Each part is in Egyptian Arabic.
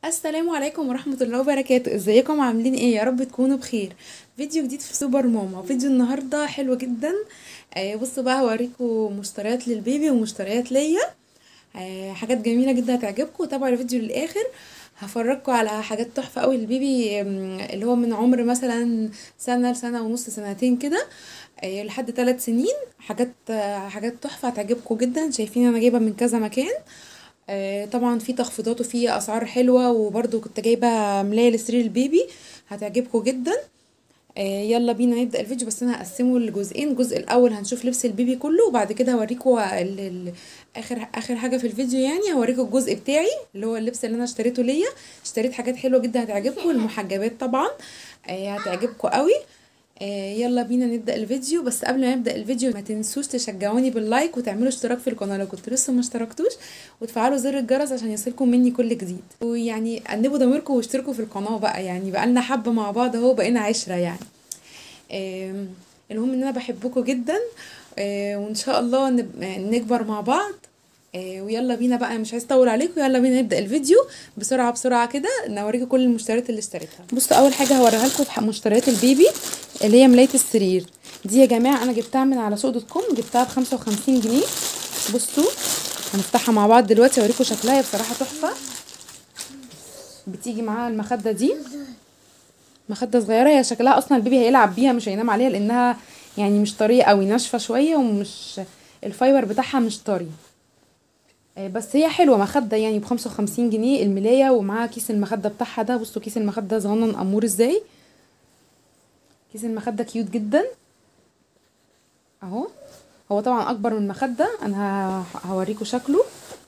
السلام عليكم ورحمة الله وبركاته ازيكم عاملين ايه يا رب تكونوا بخير فيديو جديد في سوبر ماما فيديو النهاردة حلو جدا آه بصوا بقى هوريكم مشتريات للبيبي ومشتريات ليا آه حاجات جميلة جدا هتعجبكم تابعوا الفيديو للآخر هفرجكم على حاجات تحفة قوي للبيبي آم، اللي هو من عمر مثلا سنة لسنة ونص سنتين كده آه لحد ثلاث سنين حاجات آه حاجات تحفة هتعجبكم جدا شايفين انا جايبة من كذا مكان آه، طبعا في تخفيضات وفي اسعار حلوه وبرده كنت جايبه ملايه لسرير البيبي هتعجبكم جدا آه، يلا بينا نبدا الفيديو بس انا هقسمه لجزئين الجزء الاول هنشوف لبس البيبي كله وبعد كده هوريكم ال- ال- اخر اخر حاجه في الفيديو يعني هوريكم الجزء بتاعي اللي هو اللبس اللي انا اشتريته ليا اشتريت حاجات حلوه جدا هتعجبكم المحجبات طبعا آه، هتعجبكم قوي آه، يلا بينا نبدأ الفيديو بس قبل ما نبدأ الفيديو ما تنسوش تشجعوني باللايك وتعملوا اشتراك في القناة لو كنتوا لسه ما اشتركتوش وتفعلوا زر الجرس عشان يصلكم مني كل جديد ويعني أنبوا ضميركم واشتركوا في القناة بقى يعني بقالنا حبة مع بعض اهو بقينا عشرة يعني آم، المهم ان انا بحبكم جدا آه، وان شاء الله نب- نكبر مع بعض آه، ويلا بينا بقى مش عايز اطول عليكم يلا بينا نبدا الفيديو بسرعه بسرعه كده نوريكم كل المشتريات اللي اشتريتها بصوا اول حاجه هوريها لكم في مشتريات البيبي اللي هي ملايه السرير دي يا جماعه انا جبتها من على سوق دوت كوم جبتها ب 55 جنيه بصوا هنفتحها مع بعض دلوقتي اوريكم شكلها هي بصراحه تحفه بتيجي معاها المخده دي مخده صغيره هي شكلها اصلا البيبي هيلعب بيها مش هينام عليها لانها يعني مش طريه قوي ناشفه شويه ومش الفايبر بتاعها مش طري آه، بس هي حلوه مخده يعني ب 55 جنيه الملايه ومعاها كيس المخده بتاعها ده بصوا كيس المخده صغنن امور ازاي كيس المخده كيوت جدا اهو هو طبعا اكبر من المخده انا ه- هوريكم شكله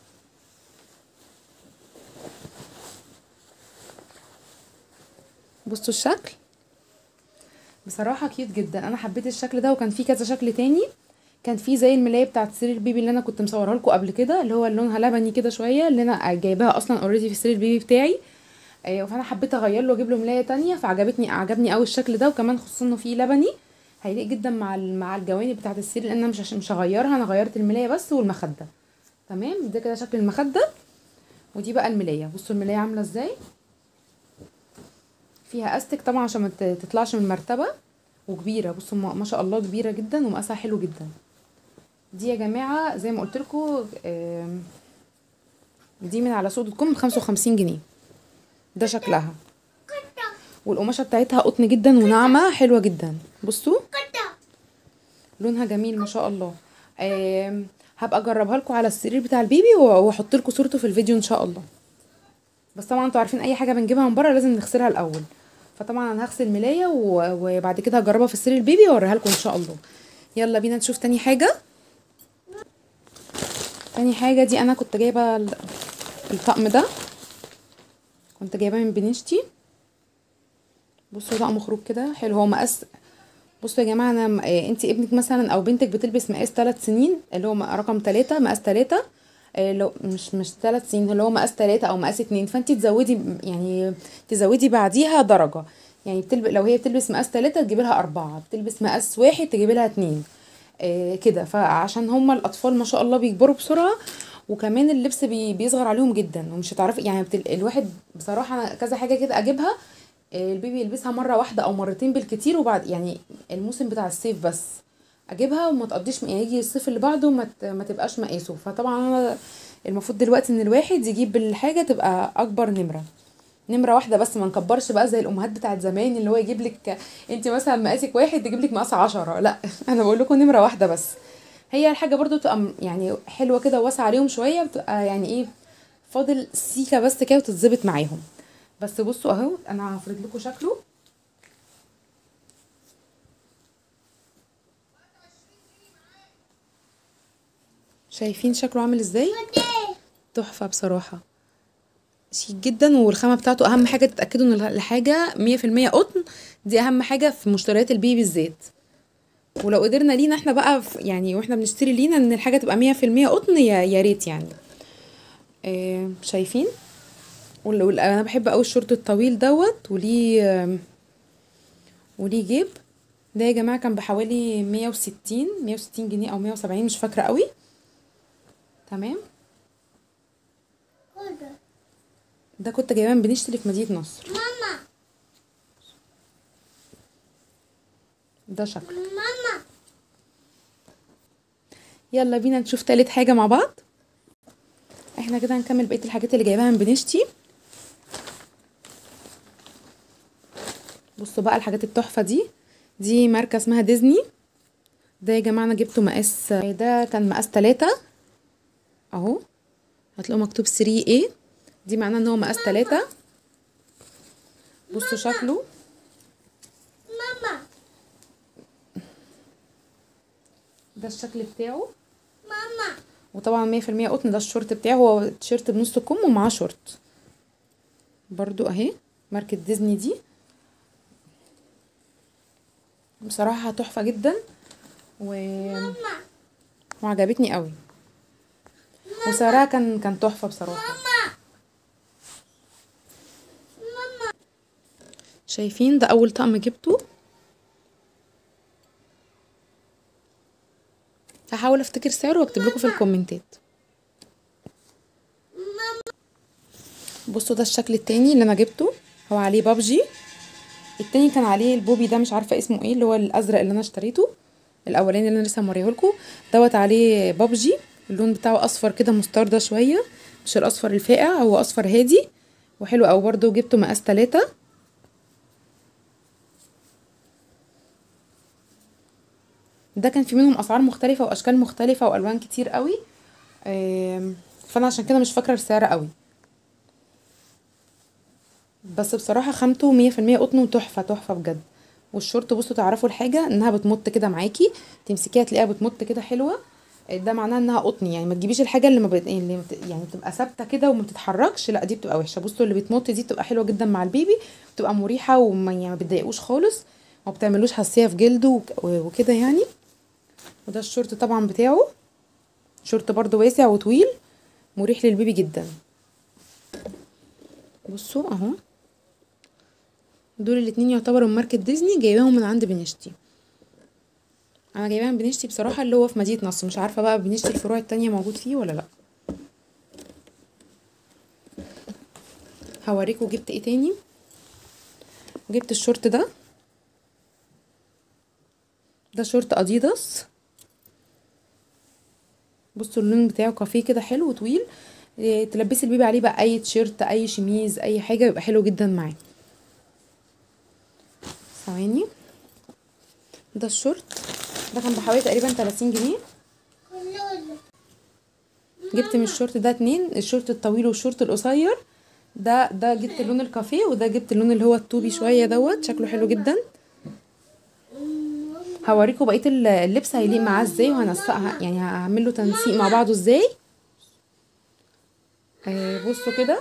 بصوا الشكل بصراحه كيوت جدا انا حبيت الشكل ده وكان في كذا شكل تاني كان في زي الملايه بتاعت سرير البيبي اللي انا كنت مصورها لكم قبل كده اللي هو لونها لبني كده شويه اللي انا جايباها اصلا اوريدي في سرير البيبي بتاعي آه، فانا حبيت اغير له واجيب له ملايه تانية فعجبتني عجبني قوي الشكل ده وكمان خصوصا انه فيه لبني هيليق جدا مع ال- مع الجوانب بتاعت السرير لان انا مش هش- مش هغيرها انا غيرت الملايه بس والمخده تمام ده كده شكل المخده ودي بقى الملايه بصوا الملايه عامله ازاي فيها استك طبعا عشان ما ت- تطلعش من المرتبه وكبيره بصوا ما ما شاء الله كبيره جدا ومقاسها حلو جدا دي يا جماعه زي ما قلت لكم دي من على سوق دوت كوم ب 55 جنيه ده شكلها والقماشه بتاعتها قطن جدا وناعمه حلوه جدا بصوا لونها جميل ما شاء الله آم، هبقى اجربها لكم على السرير بتاع البيبي و- واحط لكم صورته في الفيديو ان شاء الله بس طبعا انتوا عارفين اي حاجه بنجيبها من بره لازم نغسلها الاول فطبعا انا هغسل ملايه و- وبعد كده هجربها في سرير البيبي واوريها لكم ان شاء الله يلا بينا نشوف تاني حاجه تاني حاجه دي انا كنت جايبه ال- الطقم ده كنت جايباه من بنشتي بصوا طقم خروج كده حلو هو مقاس بصوا يا جماعه انا م- إيه انت ابنك مثلا او بنتك بتلبس مقاس 3 سنين اللي هو م- رقم 3 مقاس 3 لو مش مش 3 سنين اللي هو مقاس 3 او مقاس 2 فانت تزودي يعني تزودي بعديها درجه يعني بتلب... لو هي بتلبس مقاس 3 تجيبي لها 4 بتلبس مقاس 1 تجيبي لها 2 آه كده فعشان هما الاطفال ما شاء الله بيكبروا بسرعه وكمان اللبس بي... بيصغر عليهم جدا ومش هتعرفي يعني بتل... الواحد بصراحه أنا كذا حاجه كده اجيبها آه، البيبي يلبسها مره واحده او مرتين بالكتير وبعد يعني الموسم بتاع الصيف بس اجيبها وما تقضيش يعني يجي الصيف اللي بعده ما ت- ما تبقاش مقاسه فطبعا انا المفروض دلوقتي ان الواحد يجيب الحاجه تبقى اكبر نمره نمره واحده بس ما نكبرش بقى زي الامهات بتاعت زمان اللي هو يجيب لك انت مثلا مقاسك واحد يجيب لك مقاس عشرة لا انا بقول لكم نمره واحده بس هي الحاجه برضو تبقى م- يعني حلوه كده واسعه عليهم شويه بتبقى يعني ايه فاضل سيكه بس كده وتتظبط معاهم بس بصوا اهو انا هفرد لكم شكله شايفين شكله عامل ازاي تحفه بصراحه شيك جدا والخامه بتاعته اهم حاجه تتاكدوا ان الحاجه مية في المية قطن دي اهم حاجه في مشتريات البيبي بالذات ولو قدرنا لينا احنا بقى في يعني واحنا بنشتري لينا ان الحاجه تبقى مية في المية قطن يا يا ريت يعني آه شايفين وال- وال- انا بحب قوي الشورت الطويل دوت وليه آم، وليه جيب ده يا جماعه كان بحوالي 160 160 جنيه او 170 مش فاكره قوي تمام ده كنت جايباه من بنشتري في مدينة نصر ماما ده شكله ماما يلا بينا نشوف تالت حاجة مع بعض احنا كده هنكمل بقية الحاجات اللي جايباها من بنشتي بصوا بقى الحاجات التحفة دي دي ماركة اسمها ديزني ده يا جماعة انا جبته مقاس ده كان مقاس تلاتة اهو هتلاقوا مكتوب 3A دي معناه ان هو مقاس تلاتة بصوا شكله ماما ده الشكل بتاعه ماما وطبعا مية في المية قطن ده الشورت بتاعه هو تيشيرت بنص كم ومعاه شورت برضو اهي ماركة ديزني دي بصراحة تحفة جدا و... ماما وعجبتني قوي وسعرها كان كان تحفة بصراحة ماما ماما شايفين ده اول طقم جبته هحاول افتكر سعره واكتب لكم في الكومنتات بصوا ده الشكل التاني اللي انا جبته هو عليه بابجي التاني كان عليه البوبي ده مش عارفه اسمه ايه اللي هو الازرق اللي انا اشتريته الاولاني اللي انا لسه موريه لكم دوت عليه بابجي اللون بتاعه اصفر كده مستردة شويه مش الاصفر الفاقع هو اصفر هادي وحلو قوي برضو جبته مقاس تلاتة ده كان في منهم اسعار مختلفه واشكال مختلفه والوان كتير قوي آم، فانا عشان كده مش فاكره السعر قوي بس بصراحه خامته مية في المية قطن وتحفه تحفه بجد والشورت بصوا تعرفوا الحاجه انها بتمط كده معاكي تمسكيها تلاقيها بتمط كده حلوه آه، ده معناه انها قطن يعني ما تجيبيش الحاجه اللي ما بت... اللي بت... يعني بتبقى ثابته كده وما بتتحركش لا دي بتبقى وحشه بصوا اللي بتمط دي بتبقى حلوه جدا مع البيبي بتبقى مريحه وما يعني ما بتضايقوش خالص وما بتعملوش حساسيه في جلده وك- وكده يعني وده الشورت طبعا بتاعه شورت برضو واسع وطويل مريح للبيبي جدا بصوا اهو دول الاتنين يعتبروا من ماركة ديزني جايباهم من عند بنشتي انا جايباها من بنشتي بصراحة اللي هو في مدينة نصر مش عارفة بقى بنشتي الفروع التانية موجود فيه ولا لا هوريكم جبت ايه تاني جبت الشورت ده ده شورت اديداس بصوا اللون بتاعه كافيه كده حلو وطويل إيه، تلبسي البيبي عليه بقى اي تيشيرت اي شميز اي حاجه يبقى حلو جدا معاه ثواني ده الشورت ده كان بحوالي تقريبا 30 جنيه كلول جبت من الشورت ده اتنين الشورت الطويل والشورت القصير ده ده جبت اللون الكافيه وده جبت اللون اللي هو الطوبي شويه دوت شكله حلو جدا هوريكم بقيه ال- اللبس هيليق معاه ازاي وهنسقها يعني هعمل له تنسيق مع بعضه ازاي آه بصوا كده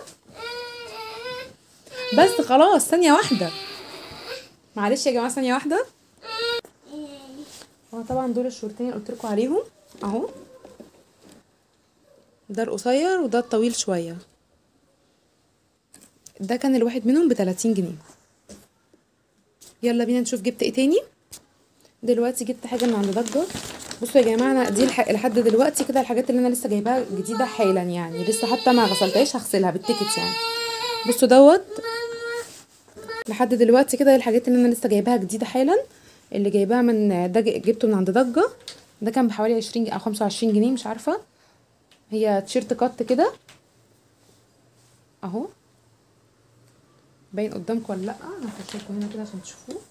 بس خلاص ثانيه واحده معلش يا جماعه ثانيه واحده هو طبعا دول الشورتين اللي قلت لكم عليهم اهو ده القصير وده الطويل شويه ده كان الواحد منهم ب 30 جنيه يلا بينا نشوف جبت ايه تاني دلوقتي جبت حاجه من عند ضجه بصوا يا جماعه انا دي الح... لحد دلوقتي كده الحاجات اللي انا لسه جايباها جديده حالا يعني لسه حتى ما غسلتهاش هغسلها بالتيكت يعني بصوا دوت لحد دلوقتي كده الحاجات اللي انا لسه جايباها جديده حالا اللي جايباها من ده ج- جبته من عند ضجه ده كان بحوالي 20 او 25 جنيه مش عارفه هي تيشيرت كات كده اهو باين قدامكم ولا لا انا هخليكم هنا كده عشان تشوفوه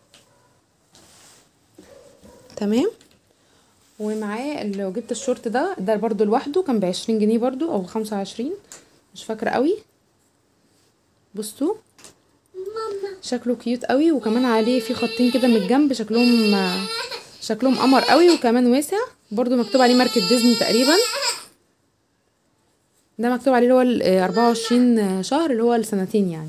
تمام ومعاه لو جبت الشورت ده ده برضو لوحده كان بعشرين جنيه برضو او خمسة وعشرين مش فاكرة قوي بصوا ماما شكله كيوت قوي وكمان عليه في خطين كده من الجنب شكلهم شكلهم قمر قوي وكمان واسع برضو مكتوب عليه ماركة ديزني تقريبا ده مكتوب عليه اللي هو ال 24 شهر اللي هو السنتين يعني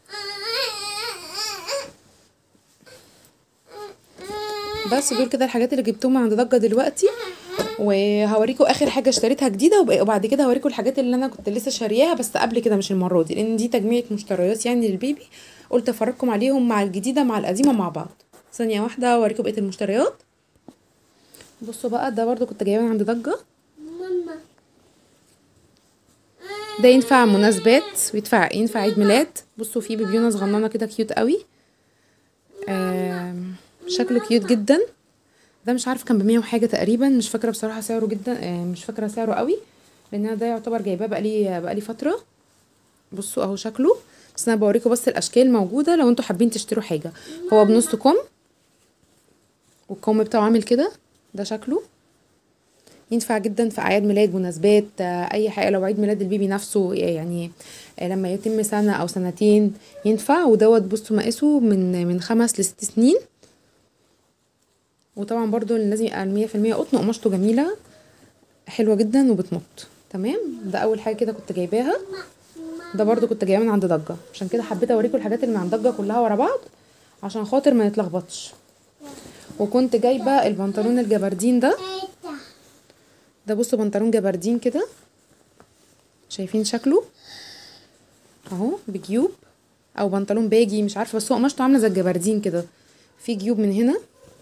بس دول كده الحاجات اللي جبتهم من عند ضجة دلوقتي وهوريكم اخر حاجه اشتريتها جديده وب- وبعد كده هوريكم الحاجات اللي انا كنت لسه شارياها بس قبل كده مش المره دي لان دي تجميعة مشتريات يعني للبيبي قلت افرجكم عليهم مع الجديده مع القديمه مع بعض ثانيه واحده اوريكم بقيه المشتريات بصوا بقى ده برضو كنت جايباه من عند ضجه ماما ده ينفع مناسبات وينفع ينفع عيد ميلاد بصوا فيه بيبيونه صغننه كده كيوت قوي آم، شكله كيوت جدا ده مش عارف كان بمية وحاجه تقريبا مش فاكره بصراحه سعره جدا آه، مش فاكره سعره قوي لان انا ده يعتبر جايباه بقالي بقالي فتره بصوا اهو شكله بس انا بوريكم بس الاشكال موجوده لو انتوا حابين تشتروا حاجه هو بنص كم والكم بتاعه عامل كده ده شكله ينفع جدا في اعياد ميلاد مناسبات آه، اي حاجه لو عيد ميلاد البيبي نفسه يعني آه، لما يتم سنه او سنتين ينفع ودوت بصوا مقاسه من من خمس لست سنين وطبعا برضو لازم يبقى المية في المية قطن قماشته جميله حلوه جدا وبتمط تمام ده اول حاجه كده كنت جايباها ده برضو كنت جايباه من عند ضجه عشان كده حبيت اوريكم الحاجات اللي من عند ضجه كلها ورا بعض عشان خاطر ما نتلخبطش وكنت جايبه البنطلون الجبردين ده تيتا ده بصوا بنطلون جبردين كده شايفين شكله اهو بجيوب او بنطلون باجي مش عارفه بس هو قماشته عامله زي الجبردين كده في جيوب من هنا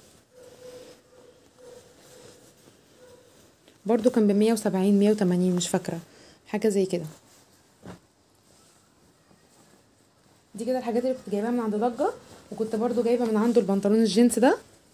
برضو كان بمية وسبعين مية وتمانين مش فاكرة حاجة زي كده دي كده الحاجات اللي كنت جايباها من عند ضجة وكنت برضو جايبة من عنده البنطلون الجينز ده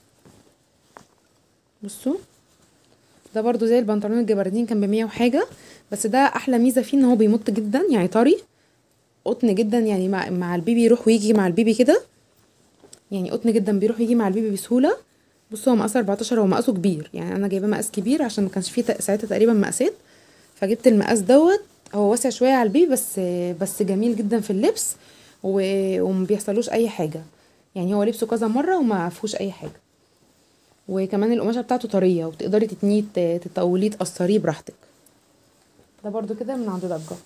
بصوا ده برضو زي البنطلون الجبردين كان بمية وحاجة بس ده احلى ميزة فيه ان هو بيمط جدا يعني طري قطن جدا يعني مع, مع البيبي يروح ويجي مع البيبي كده يعني قطن جدا بيروح ويجي مع البيبي بسهولة بصوا هو مقاس 14 هو مقاسه كبير يعني انا جايباه مقاس كبير عشان ما كانش فيه ت- ساعتها تقريبا مقاسات فجبت المقاس دوت هو واسع شوية على البيبي بس بس جميل جدا في اللبس و- وما بيحصلوش اي حاجة يعني هو لبسه كذا مرة وما فيهوش اي حاجة وكمان القماشة بتاعته طرية وتقدري تتنيه ت- تطوليه تقصريه براحتك ده برضو كده من عند ضجة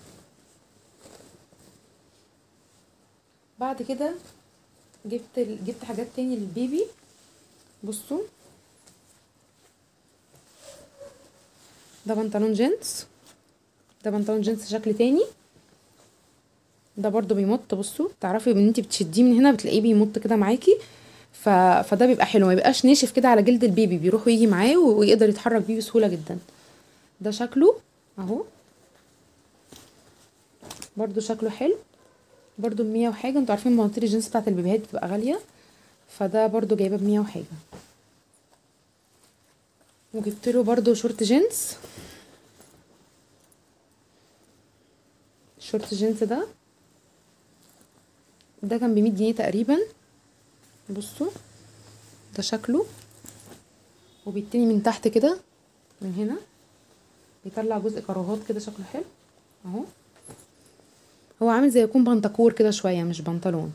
بعد كده جبت ال- جبت حاجات تاني للبيبي بصوا ده بنطلون جينز ده بنطلون جينز شكل تاني ده برضو بيمط بصوا تعرفي ان انت بتشديه من هنا بتلاقيه بيمط كده معاكي ف... فده بيبقى حلو ما بيبقاش ناشف كده على جلد البيبي بيروح ويجي معاه و- ويقدر يتحرك بيه بسهولة جدا ده شكله اهو برضو شكله حلو برضو بمية وحاجة انتوا عارفين بناطيل الجينز بتاعت البيبيهات بتبقى غالية فده برضو جايباه بمية وحاجة وجبت له برضو شورت جينز شورت جينز ده ده كان بمية جنيه تقريبا بصوا ده شكله وبيتني من تحت كده من هنا بيطلع جزء كراهات كده شكله حلو اهو هو عامل زي يكون بنطكور كده شوية مش بنطلون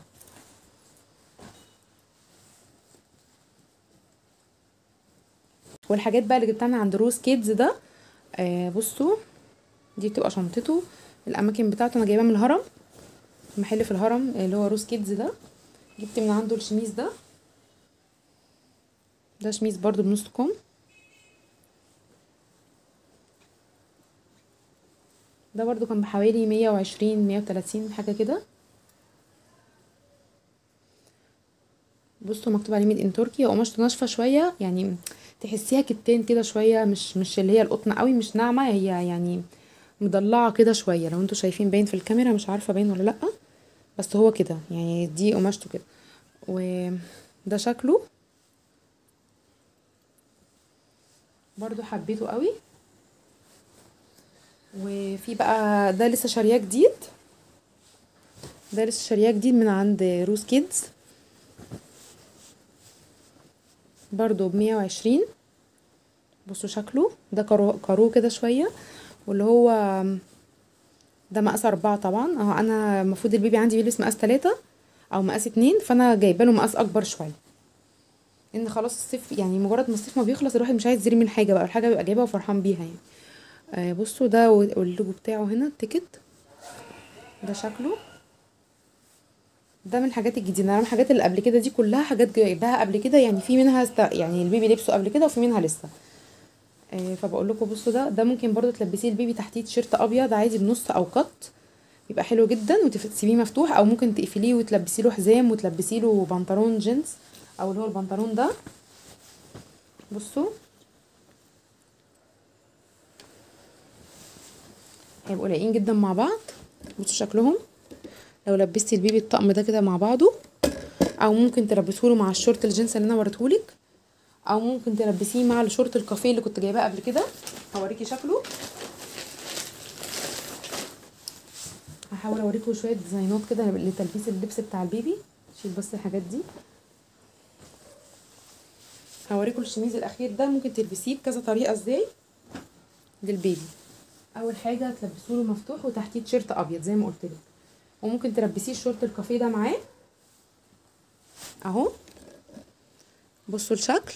والحاجات بقى اللي جبتها من عند روز كيدز ده آه بصوا دي بتبقى شنطته الاماكن بتاعته انا جايباه من الهرم محل في الهرم اللي هو روز كيدز ده جبت من عنده الشميز ده ده شميز برضو بنص كم ده برضو كان بحوالي مية وعشرين مية وتلاتين حاجة كده بصوا مكتوب عليه ميد ان تركي هو قماشته ناشفة شوية يعني تحسيها كتان كده شوية مش مش اللي هي القطن قوي مش ناعمة هي يعني مضلعة كده شوية لو انتوا شايفين باين في الكاميرا مش عارفة باين ولا لأ بس هو كده يعني دي قماشته كده وده شكله برضو حبيته قوي وفي بقى ده لسه شارياه جديد ده لسه شارياه جديد من عند روز كيدز برضو بمية وعشرين بصوا شكله ده كارو, كارو كده شوية واللي هو ده مقاس أربعة طبعا اهو أنا المفروض البيبي عندي بيلبس مقاس تلاتة أو مقاس اتنين فأنا جايباله مقاس أكبر شوية ان خلاص الصيف يعني مجرد ما الصيف ما بيخلص الواحد مش عايز يرمي الحاجه بقى الحاجه بيبقى جايبها وفرحان بيها يعني آه بصوا ده واللوجو بتاعه هنا التيكت ده شكله ده من الحاجات الجديده انا الحاجات اللي قبل كده دي كلها حاجات جايباها قبل كده يعني في منها است... يعني البيبي لبسه قبل كده وفي منها لسه آه فبقول لكم بصوا ده ده ممكن برضو تلبسيه البيبي تحتيه تيشيرت ابيض عادي بنص او قط يبقى حلو جدا وتسيبيه مفتوح او ممكن تقفليه وتلبسيه له حزام وتلبسيه له بنطلون جينز او اللي هو البنطلون ده بصوا هيبقوا لايقين جدا مع بعض بصوا شكلهم لو لبستي البيبي الطقم ده كده مع بعضه او ممكن تلبسه له مع الشورت الجينز اللي انا وريتهولك او ممكن تلبسيه مع الشورت الكافيه اللي كنت جايباه قبل كده هوريكي شكله هحاول اوريكم شويه ديزاينات كده لتلبيس اللبس بتاع البيبي شيل بس الحاجات دي هوريكم الشميز الاخير ده ممكن تلبسيه بكذا طريقه ازاي للبيبي اول حاجه تلبسوا له مفتوح وتحتيه تيشيرت ابيض زي ما قلت لك وممكن تلبسيه الشورت الكافيه ده معاه اهو بصوا الشكل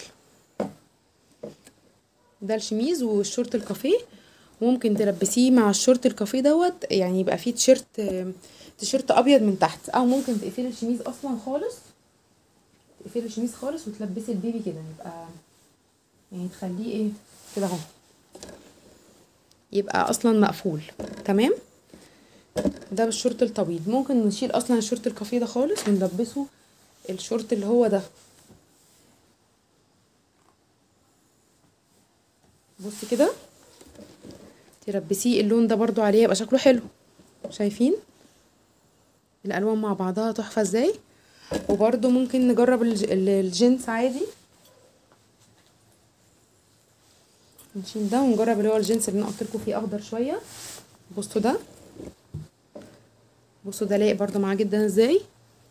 ده الشميز والشورت الكافيه وممكن تلبسيه مع الشورت الكافيه دوت يعني يبقى فيه تيشيرت تيشيرت ابيض من تحت او ممكن تقفلي الشميز اصلا خالص تقفلي الشميز خالص وتلبسي البيبي كده يبقى يعني تخليه ايه كده اهو يبقى اصلا مقفول تمام ده بالشورت الطويل ممكن نشيل اصلا الشورت الكافيه ده خالص ونلبسه الشورت اللي هو ده بصي كده تلبسيه اللون ده برضو عليه يبقى شكله حلو شايفين الالوان مع بعضها تحفه ازاي وبرضو ممكن نجرب الج- ال- الجينز عادي نشيل ده ونجرب اللي هو الجينز اللي انا قلت لكم فيه اخضر شويه بصوا ده بصوا ده لايق برضو معاه جدا ازاي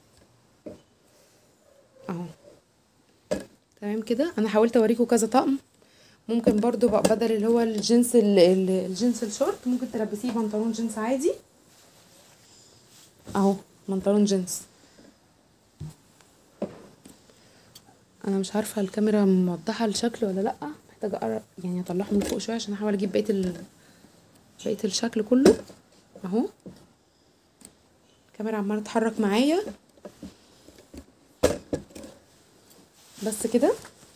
اهو تمام كده انا حاولت اوريكم كذا طقم ممكن برضو بقى بدل اللي هو الجنس ال- ال- الجنس الشورت ممكن تلبسيه بنطلون جينز عادي اهو بنطلون جينز انا مش عارفه الكاميرا موضحه الشكل ولا لا محتاجه اقرب يعني اطلعه من فوق شويه عشان احاول اجيب بقيه ال... بقيه الشكل كله اهو الكاميرا عماله تتحرك معايا بس كده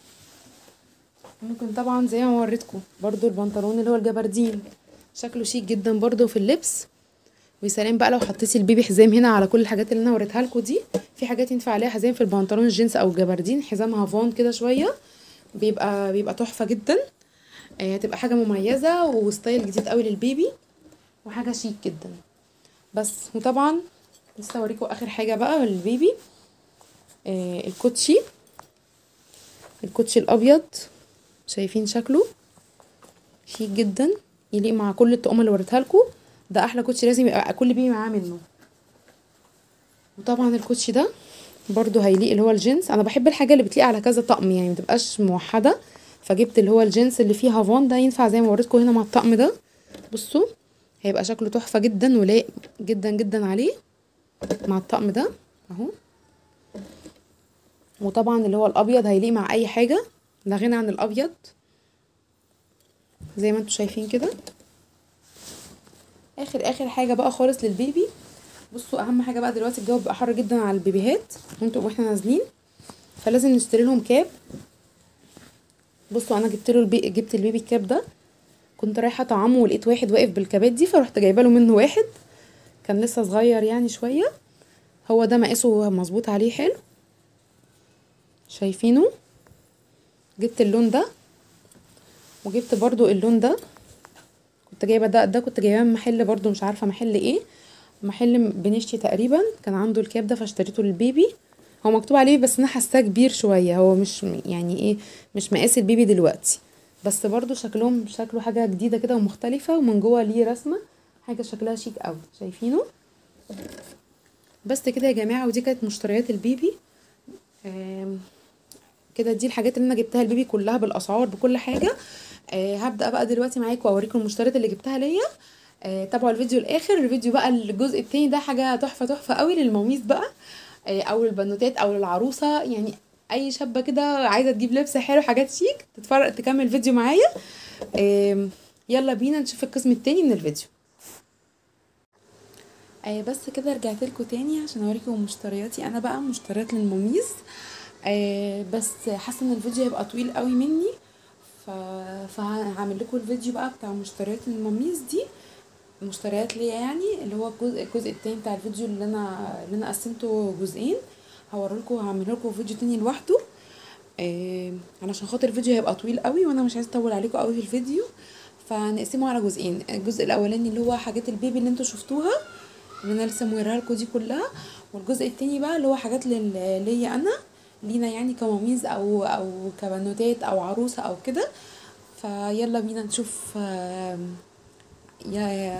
ممكن طبعا زي ما وريتكم برضو البنطلون اللي هو الجبردين شكله شيك جدا برضو في اللبس ويا سلام بقى لو حطيتي البيبي حزام هنا على كل الحاجات اللي انا وريتها لكم دي في حاجات ينفع عليها حزام في البنطلون الجينز او الجبردين حزامها فون كده شويه بيبقى بيبقى تحفه جدا آه، هتبقى حاجه مميزه وستايل جديد قوي للبيبي وحاجه شيك جدا بس وطبعا لسه اوريكم اخر حاجه بقى للبيبي آه الكوتشي الكوتشي الابيض شايفين شكله شيك جدا يليق مع كل الطقم اللي وريتها لكم ده احلى كوتشي لازم يبقى كل بيبي معاه منه وطبعا الكوتشي ده برضو هيليق اللي هو الجينز انا بحب الحاجه اللي بتليق على كذا طقم يعني متبقاش موحده فجبت اللي هو الجينز اللي فيه هافون ده ينفع زي ما وريتكم هنا مع الطقم ده بصوا هيبقى شكله تحفه جدا ولايق جدا جدا عليه مع الطقم ده اهو وطبعا اللي هو الابيض هيليق مع اي حاجه لا غنى عن الابيض زي ما انتم شايفين كده اخر اخر حاجه بقى خالص للبيبي بصوا اهم حاجه بقى دلوقتي الجو بقى حر جدا على البيبيهات وانتوا واحنا نازلين فلازم نشتري لهم كاب بصوا انا جبت له البي... جبت البيبي الكاب ده كنت رايحه طعامه ولقيت واحد واقف بالكابات دي فرحت جايبه له منه واحد كان لسه صغير يعني شويه هو ده مقاسه مظبوط عليه حلو شايفينه جبت اللون ده وجبت برضو اللون ده كنت جايبه ده ده كنت جايباه من محل برضو مش عارفه محل ايه محل بنشتي تقريبا كان عنده الكاب ده فاشتريته للبيبي هو مكتوب عليه بس انا حاساه كبير شويه هو مش يعني ايه مش مقاس البيبي دلوقتي بس برضو شكلهم شكله حاجه جديده كده ومختلفه ومن جوه ليه رسمه حاجه شكلها شيك قوي شايفينه بس كده يا جماعه ودي كانت مشتريات البيبي آم، كده دي الحاجات اللي انا جبتها البيبي كلها بالاسعار بكل حاجه آه هبدا بقى دلوقتي معاكم واوريكم المشتريات اللي جبتها ليا آه تابعوا الفيديو الاخر الفيديو بقى الجزء التاني ده حاجه تحفه تحفه قوي للماميز بقى آه او للبنوتات او للعروسه يعني اي شابه كده عايزه تجيب لبس حلو حاجات شيك تتفرج تكمل الفيديو معايا آه يلا بينا نشوف القسم التاني من الفيديو آه بس كده رجعت لكم تاني عشان اوريكم مشترياتي انا بقى مشتريات للماميز آه بس حاسه ان الفيديو هيبقى طويل قوي مني ف... فهعمل لكم الفيديو بقى بتاع مشتريات الماميز دي مشتريات ليا يعني اللي هو الجزء الجزء التاني بتاع الفيديو اللي انا اللي انا قسمته جزئين هوريلكم هعمل لكم فيديو تاني لوحده آه علشان خاطر الفيديو هيبقى طويل قوي وانا مش عايزه اطول عليكم قوي في الفيديو فنقسمه على جزئين الجزء الاولاني اللي هو حاجات البيبي اللي انتوا شفتوها اللي انا لسه موريها لكم دي كلها والجزء التاني بقى اللي هو حاجات لل- ليا انا لينا يعني كماميز او او كبنوتات او عروسه او كده فيلا بينا نشوف آم، يا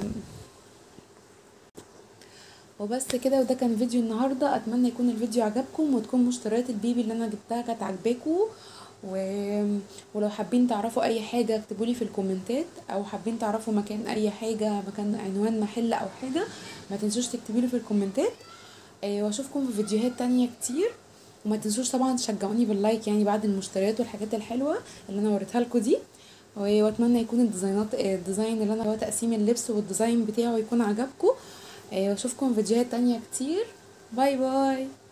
وبس كده وده كان فيديو النهارده اتمنى يكون الفيديو عجبكم وتكون مشتريات البيبي اللي انا جبتها كانت عجباكم و... ولو حابين تعرفوا اي حاجه اكتبوا لي في الكومنتات او حابين تعرفوا مكان اي حاجه مكان عنوان محل او حاجه ما تنسوش تكتبوا لي في الكومنتات آه، واشوفكم في فيديوهات تانية كتير وما تنسوش طبعا تشجعوني باللايك يعني بعد المشتريات والحاجات الحلوه اللي انا وريتها لكم دي و- واتمنى يكون الديزاينات آه، الديزاين اللي انا هو تقسيم اللبس والديزاين بتاعه يكون عجبكم آه، واشوفكم في فيديوهات تانية كتير باي باي